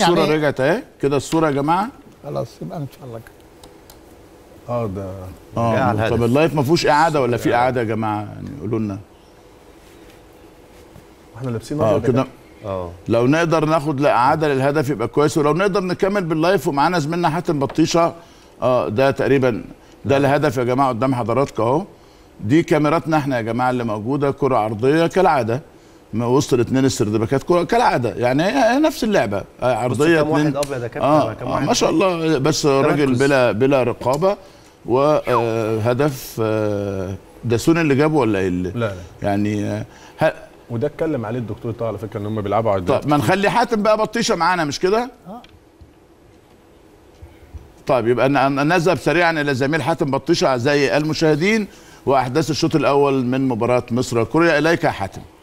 الصوره يعني رجعت اهي كده الصوره يا جماعه خلاص يبقى ان شاء الله كده. اه ده جاء على اه الهدف. طب اللايف ما فيهوش اعاده ولا في اعاده يا جماعه يعني قولوا لنا احنا لابسين اه ابيض يا كده اه لو نقدر ناخد اعاده للهدف يبقى كويس ولو نقدر نكمل باللايف ومعانا زميلنا حاتم بطيشه اه ده تقريبا ده الهدف يا جماعه قدام حضراتكم اهو دي كاميراتنا احنا يا جماعه اللي موجوده كره عرضيه كالعاده ما وسط الاثنين السردباكات كره كالعاده يعني هي هي نفس اللعبه آه عرضيه كام واحد اتنين ابيض يا كابتن اه, كام آه واحد ما شاء الله بس راجل تركز. بلا بلا رقابه وهدف آه داسون اللي جابه ولا ايه اللي لا لا يعني آه ه- وده اتكلم عليه الدكتور طه على فكره ان هم بيلعبوا على طب ما نخلي حاتم بقى بطيشه معانا مش كده؟ طيب يبقى ن- ن- نذهب سريعا الى زميل حاتم بطيشه اعزائي المشاهدين واحداث الشوط الاول من مباراه مصر وكوريا اليك يا حاتم